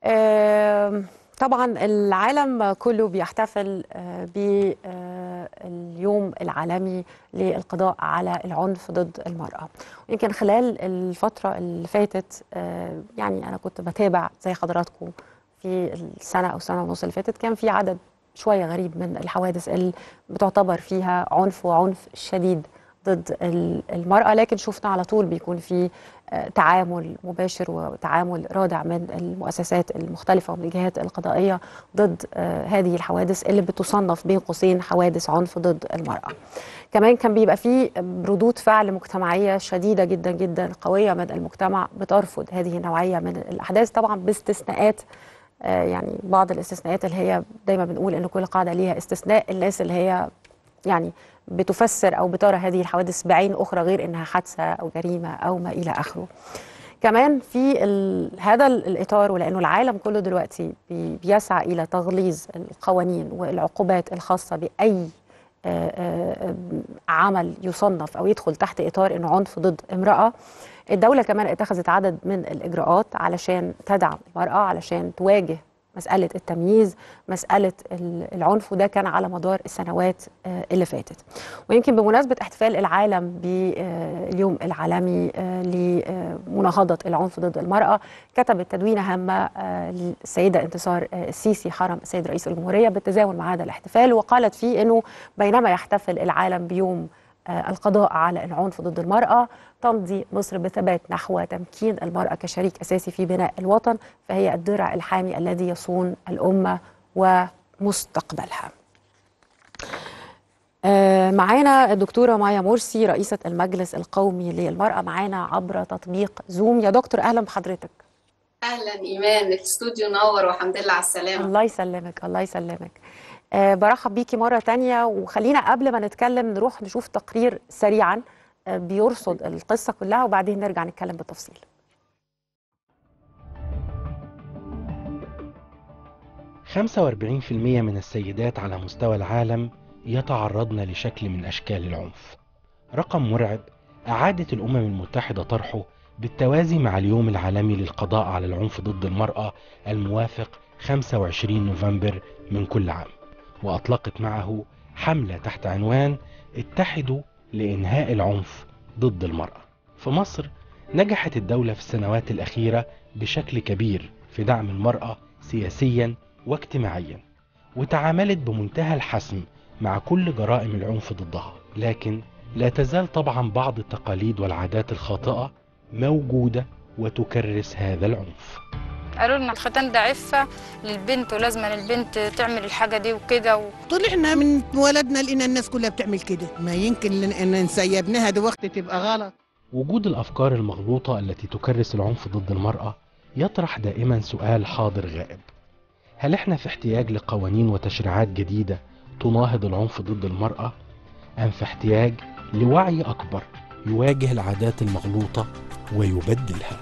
آم، طبعا العالم كله بيحتفل باليوم العالمي للقضاء على العنف ضد المرأة ويمكن خلال الفترة اللي فاتت آه، يعني أنا كنت بتابع زي حضراتكم في السنة أو سنة ونص اللي فاتت كان في عدد شوية غريب من الحوادث اللي بتعتبر فيها عنف وعنف شديد ضد ال- المرأة لكن شفنا على طول بيكون في آه، تعامل مباشر وتعامل رادع من المؤسسات المختلفة ومن الجهات القضائية ضد آه، هذه الحوادث اللي بتصنف بين قوسين حوادث عنف ضد المرأة كمان كان بيبقى في ردود فعل مجتمعية شديدة جدا جدا قوية من المجتمع بترفض هذه النوعية من الأحداث طبعا باستثناءات آه، يعني بعض الاستثناءات اللي هي دايما بنقول ان كل قاعده ليها استثناء الناس اللي هي يعني بتفسر او بترى هذه الحوادث بعين اخرى غير انها حادثه او جريمه او ما الى اخره. كمان في ال... هذا ال- الاطار ولانه العالم كله دلوقتي بي... بيسعى الى تغليظ القوانين والعقوبات الخاصه باي آه، آه، عمل يصنف او يدخل تحت اطار انه عنف ضد امراه الدوله كمان اتخذت عدد من الاجراءات علشان تدعم المراه علشان تواجه مساله التمييز مساله ال- العنف وده كان على مدار السنوات آه، اللي فاتت ويمكن بمناسبه احتفال العالم باليوم العالمي آه، لمناهضه العنف ضد المراه كتبت تدوينه هامه آه، للسيده انتصار آه، السيسي حرم السيد رئيس الجمهوريه بالتزامن مع هذا الاحتفال وقالت فيه انه بينما يحتفل العالم بيوم آه، القضاء على العنف ضد المرأة تمضي مصر بثبات نحو تمكين المرأة كشريك أساسي في بناء الوطن فهي الدرع الحامي الذي يصون الأمة ومستقبلها آه، معانا الدكتورة مايا مرسي رئيسة المجلس القومي للمرأة معانا عبر تطبيق زوم يا دكتور أهلا بحضرتك اهلا ايمان الاستوديو نور والحمد لله على السلامه الله يسلمك الله يسلمك آه، برحب بيكي مرة تانية وخلينا قبل ما نتكلم نروح نشوف تقرير سريعا آه، بيرصد القصة كلها وبعدين نرجع نتكلم بالتفصيل 45% من السيدات على مستوى العالم يتعرضن لشكل من أشكال العنف رقم مرعب أعادت الأمم المتحدة طرحه بالتوازي مع اليوم العالمي للقضاء على العنف ضد المرأة الموافق 25 نوفمبر من كل عام وأطلقت معه حملة تحت عنوان اتحدوا لإنهاء العنف ضد المرأة في مصر نجحت الدولة في السنوات الأخيرة بشكل كبير في دعم المرأة سياسيا واجتماعيا وتعاملت بمنتهى الحسم مع كل جرائم العنف ضدها لكن لا تزال طبعا بعض التقاليد والعادات الخاطئة موجودة وتكرس هذا العنف قالوا لنا الختان ده عفة للبنت ولازم البنت تعمل الحاجة دي وكده و... طلعنا من ولدنا لقينا الناس كلها بتعمل كده ما يمكن لن- ان نسيبناها دلوقتي تبقى غلط وجود الأفكار المغلوطة التي تكرس العنف ضد المرأة يطرح دائما سؤال حاضر غائب هل احنا في احتياج لقوانين وتشريعات جديدة تناهض العنف ضد المرأة أم في احتياج لوعي أكبر يواجه العادات المغلوطة ويبدلها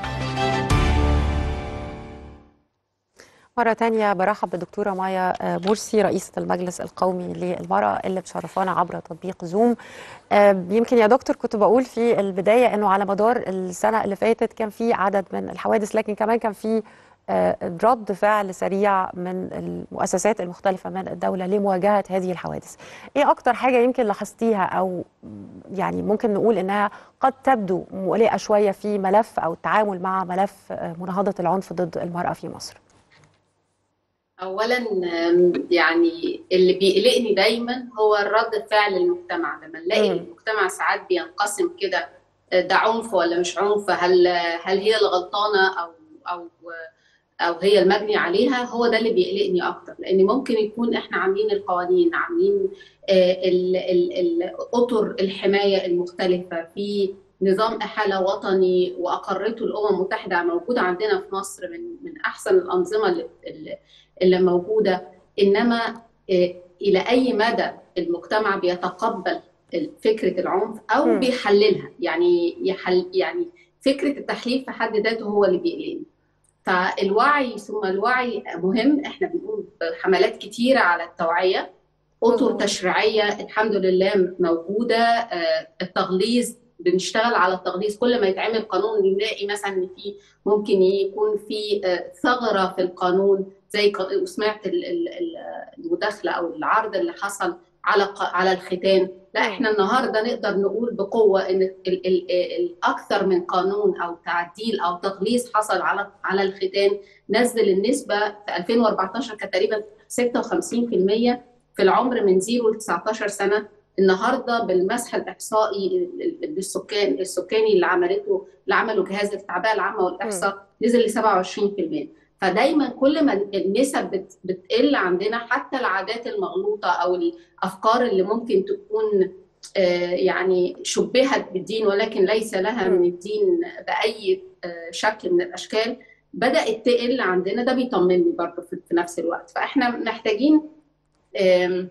مرة تانية برحب بالدكتورة مايا آه، مرسي رئيسة المجلس القومي للمرأة اللي بتشرفانا عبر تطبيق زوم آه، يمكن يا دكتور كنت بقول في البداية أنه على مدار السنة اللي فاتت كان في عدد من الحوادث لكن كمان كان في آه، رد فعل سريع من المؤسسات المختلفة من الدولة لمواجهة هذه الحوادث إيه أكتر حاجة يمكن لاحظتيها أو يعني ممكن نقول إنها قد تبدو مقلقة شوية في ملف أو التعامل مع ملف آه، مناهضة العنف ضد المرأة في مصر اولا آم، يعني اللي بيقلقني دايما هو الرد فعل المجتمع لما نلاقي مم. المجتمع ساعات بينقسم كده آه، ده عنف ولا مش عنف هل هل هي اللي غلطانه او او او هي المبني عليها هو ده اللي بيقلقني اكتر لان ممكن يكون احنا عاملين القوانين عاملين آه، ال- ال- ال- اطر الحمايه المختلفه في نظام احاله وطني واقرته الامم المتحده موجود عندنا في مصر من من احسن الانظمه اللي- اللي اللي موجوده انما آه، الى اي مدى المجتمع بيتقبل فكره العنف او مم. بيحللها يعني يحل يعني فكره التحليل في حد ذاته هو اللي بيقلقني فالوعي ثم الوعي مهم احنا بنقول حملات كتيره على التوعيه اطر مظبوط. تشريعيه الحمد لله موجوده آه، التغليظ بنشتغل على التغليظ كل ما يتعمل قانون نلاقي مثلا ان في ممكن يكون في آه، ثغره في القانون زي ق- وسمعت ال- ال- ال- المداخله او العرض اللي حصل على ق- على الختان لا مم. احنا النهارده نقدر نقول بقوه ان ال- ال- ال- الاكثر من قانون او تعديل او تغليظ حصل على على الختان نزل النسبه في 2014 كانت تقريبا 56% في العمر من 0 ل 19 سنه النهارده بالمسح الاحصائي ال- ال- للسكان السكاني اللي عملته اللي عمله جهاز التعبئه العامه والاحصاء نزل ل 27% فدايما كل ما النسب بت- بتقل عندنا حتى العادات المغلوطه او الافكار اللي ممكن تكون آه، يعني شبهت بالدين ولكن ليس لها من الدين باي آه، شكل من الاشكال بدات تقل عندنا ده بيطمني برضه في في نفس الوقت فاحنا محتاجين آم،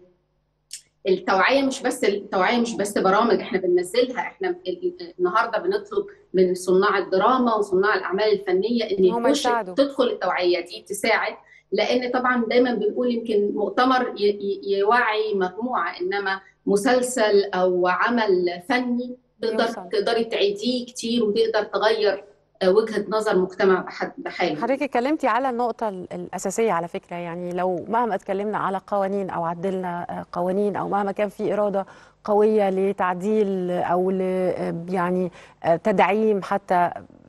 التوعيه مش بس التوعيه مش بس برامج احنا بننزلها احنا ال- النهارده بنطلب من صناع الدراما وصناع الاعمال الفنيه ان هم يخش يساعدوا. تدخل التوعيه دي تساعد لان طبعا دايما بنقول يمكن مؤتمر ي- ي- يوعي مجموعه انما مسلسل او عمل فني تقدر يوصل. تقدري تعيديه كتير وتقدر تغير آه، وجهه نظر مجتمع بحد- بحاله حضرتك اتكلمتي على النقطة ال- الأساسية على فكرة يعني لو مهما اتكلمنا على قوانين أو عدلنا آه، قوانين أو مهما كان في إرادة قوية لتعديل أو ل آه، يعني آه، تدعيم حتى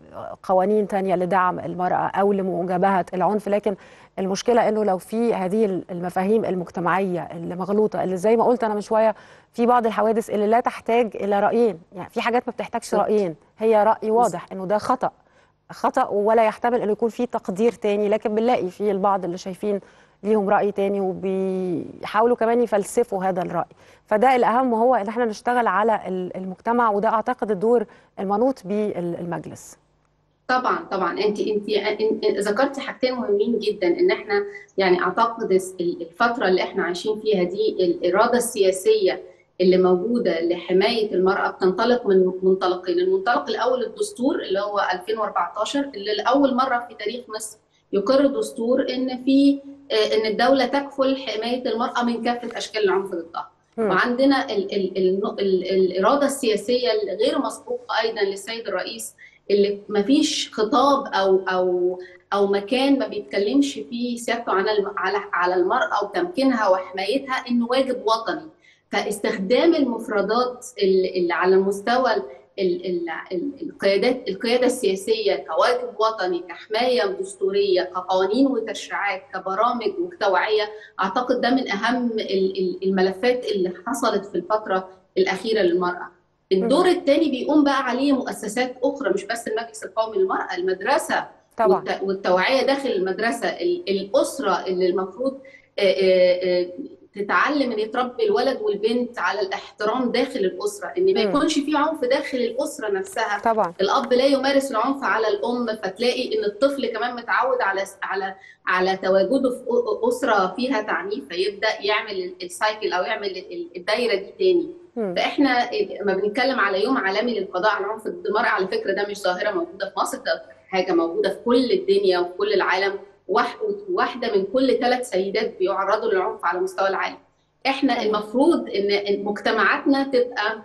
قوانين تانية لدعم المرأة أو لمجابهة العنف لكن المشكلة إنه لو في هذه المفاهيم المجتمعية اللي مغلوطة اللي زي ما قلت أنا من شوية في بعض الحوادث اللي لا تحتاج إلى رأيين يعني في حاجات ما بتحتاجش بالظبط. رأيين هي رأي واضح إنه ده خطأ خطأ ولا يحتمل انه يكون في تقدير تاني لكن بنلاقي في البعض اللي شايفين ليهم رأي تاني وبيحاولوا كمان يفلسفوا هذا الرأي فده الأهم هو ان احنا نشتغل على ال- المجتمع وده اعتقد الدور المنوط بالمجلس طبعا طبعا انت انت انت ذكرتي حاجتين مهمين جدا ان احنا يعني اعتقد الس- الفتره اللي احنا عايشين فيها دي الاراده السياسيه اللي موجوده لحمايه المراه بتنطلق من منطلقين، المنطلق الاول الدستور اللي هو 2014 اللي لاول مره في تاريخ مصر يقر دستور ان في آه، ان الدوله تكفل حمايه المراه من كافه اشكال العنف ضدها. مم. وعندنا ال ال ال ال الاراده السياسيه الغير مسبوقه ايضا للسيد الرئيس اللي ما فيش خطاب او او او مكان ما بيتكلمش فيه سيادته عن الم- على على المراه وتمكينها وحمايتها انه واجب وطني فاستخدام المفردات ال- اللي على مستوى ال- ال- ال- ال- القيادات القياده السياسيه كواجب وطني كحمايه دستوريه كقوانين وتشريعات كبرامج وتوعيه اعتقد ده من اهم ال- ال- الملفات اللي حصلت في الفتره الاخيره للمراه الدور الثاني بيقوم بقى عليه مؤسسات اخرى مش بس المجلس القومي للمراه المدرسه طبعا والت- والتوعيه داخل المدرسه ال- الاسره اللي المفروض آه، آه، آه، تتعلم ان يتربي الولد والبنت على الاحترام داخل الاسره ان ما مم. يكونش في عنف داخل الاسره نفسها طبعا الاب لا يمارس العنف على الام فتلاقي ان الطفل كمان متعود على على على تواجده في أ- اسره فيها تعنيف فيبدا يعمل السايكل او يعمل ال- الدايره دي تاني مم. فاحنا لما بنتكلم على يوم عالمي للقضاء على العنف ضد المراه على فكره ده مش ظاهره موجوده في مصر ده حاجه موجوده في كل الدنيا وفي كل العالم واح- واحده من كل ثلاث سيدات بيعرضوا للعنف على مستوى العالم احنا تمام. المفروض ان إن مجتمعاتنا تبقى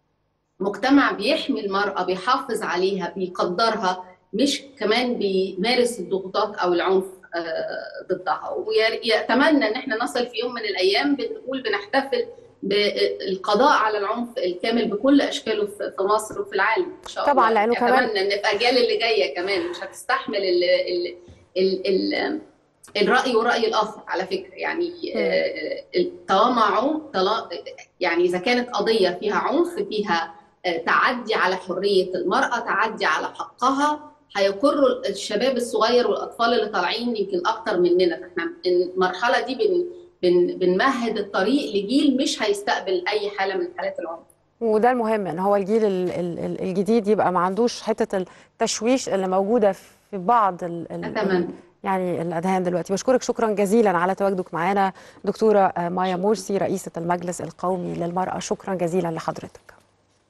مجتمع بيحمي المرأة بيحافظ عليها بيقدرها مش كمان بيمارس الضغوطات أو العنف آه، ضدها ويتمنى ان احنا نصل في يوم من الايام بنقول بنحتفل بالقضاء على العنف الكامل بكل اشكاله في في مصر وفي العالم ان شاء طبعاً، الله لأنه كمان- اتمنى ان في الاجيال اللي جايه كمان مش هتستحمل ال ال ال ال الراي وراي الاخر على فكره يعني آه، طالما عنف طلا- يعني اذا كانت قضيه فيها عنف فيها آه، تعدي على حريه المراه تعدي على حقها هيقروا الشباب الصغير والاطفال اللي طالعين يمكن اكتر مننا فاحنا المرحله دي بن بن بنمهد الطريق لجيل مش هيستقبل اي حاله من حالات العنف وده المهم ان هو الجيل ال- ال- ال- الجديد يبقى ما عندوش حته التشويش اللي موجوده في بعض ال ال اتمنى يعني الاذهان دلوقتي بشكرك شكرا جزيلا على تواجدك معنا دكتوره آه، مايا مرسي رئيسه المجلس القومي للمراه شكرا جزيلا لحضرتك